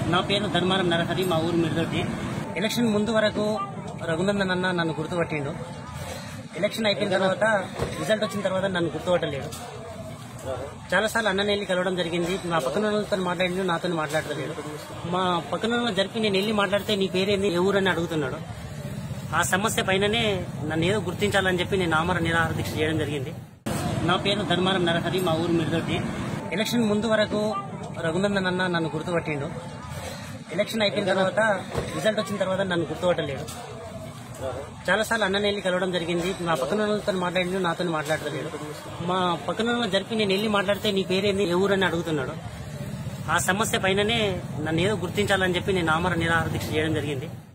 నా పేరు ధర్మారం నరహరి మా ఊరు మిర్దొడ్డి ఎలక్షన్ ముందు వరకు రఘునందన్ అన్న నన్ను గుర్తుపట్టిండు ఎలక్షన్ అయిపోయిన తర్వాత రిజల్ట్ వచ్చిన తర్వాత నన్ను గుర్తుపట్టలేడు చాలాసార్లు అన్నని వెళ్ళి కలవడం జరిగింది మా పక్కన వాళ్ళతో మాట్లాడిండు నాతో మాట్లాడతలేడు మా పక్కన వాళ్ళని జరిపి నేను వెళ్ళి మాట్లాడితే నీ పేరేంది ఏ ఊరని అడుగుతున్నాడు ఆ సమస్య పైననే నన్ను ఏదో గుర్తించాలని చెప్పి నేను ఆమర నిరాహార దీక్ష చేయడం జరిగింది నా పేరు ధర్మారం నరహరి మా ఊరు మిర్దొడ్డి ఎలక్షన్ ముందు వరకు రఘునందన్ అన్న నన్ను గుర్తుపట్టిండు ఎలక్షన్ అయిపోయిన తర్వాత రిజల్ట్ వచ్చిన తర్వాత నన్ను గుర్తుపట్టలేడు చాలాసార్లు అన్నని వెళ్ళి కలవడం జరిగింది మా పక్కన వాళ్ళతో మాట్లాడిండు నాతో మాట్లాడతలేడు మా పక్కన వాళ్ళని జరిపి నేను వెళ్ళి మాట్లాడితే నీ పేరేంది ఏ ఊరని అడుగుతున్నాడు ఆ సమస్య పైననే నన్ను ఏదో గుర్తించాలని చెప్పి నేను ఆమర నిరాహార దీక్ష చేయడం జరిగింది